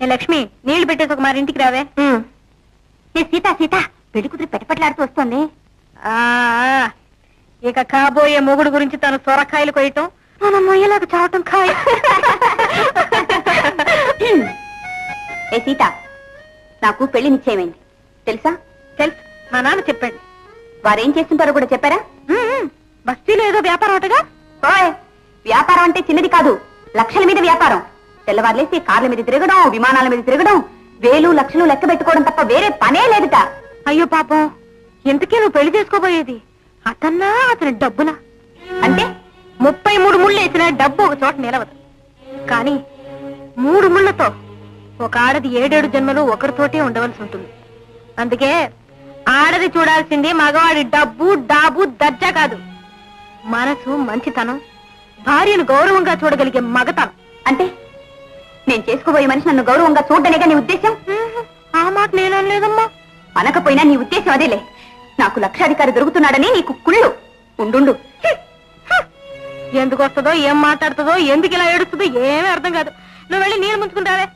ఏ లక్ష్మి నీళ్లు పెట్టేసి ఒక మరి ఇంటికి రావే ఏ సీత సీత పెళ్లి కూతురు పెటపట్లాడుతూ వస్తుంది ఆ ఇక కాబోయే మొగుడు గురించి తను సొరకాయలు కొయ్యటం మనం మొయ్యలాగా చావటం ఖాయ ఏ సీత నాకు పెళ్లి నిశ్చయమైంది తెలుసా తెలుసు మా నాన్న చెప్పండి వారేం చేస్తుంటారో కూడా చెప్పారా బస్తీలో ఏదో వ్యాపారం ఒకటిగా ఓయ్ వ్యాపారం అంటే చిన్నది కాదు లక్షల మీద వ్యాపారం తెల్లవారులేసి కార్ల మీద తిరగడం విమానాల మీద తిరగడం వేలు లక్షలు లెక్క పెట్టుకోవడం తప్ప వేరే పనే లేదుట అయ్యో పాపం ఇంతకీ నువ్వు పెళ్లి చేసుకోబోయేది అతన్నా అతని డబ్బులా అంటే ముప్పై మూడు ముళ్ళు వేసిన డబ్బు ఒక చోట నిలవదు కానీ మూడు ముళ్ళతో ఒక ఆడది ఏడేడు జన్మలు ఒకరితోటే ఉండవలసి ఉంటుంది అందుకే ఆడది చూడాల్సింది మగవాడి డబ్బు డాబు దర్జా కాదు మనసు మంచితనం భార్యను గౌరవంగా చూడగలిగే మగతనం అంటే నేను చేసుకోబోయే మనిషి నన్ను గౌరవంగా చూడడనేగా నీ ఉద్దేశం ఆ మాట నేనలేదమ్మా అనకపోయినా నీ ఉద్దేశం అదేలే నాకు లక్షాధికారి దొరుకుతున్నాడని నీకు కుళ్ళు ఉండు ఎందుకు వస్తుందో ఏం మాట్లాడుతుందో ఎందుకు ఇలా ఏడుస్తుందో ఏమీ అర్థం కాదు నువ్వు వెళ్ళి నీళ్ళు ముంచుకుంటావే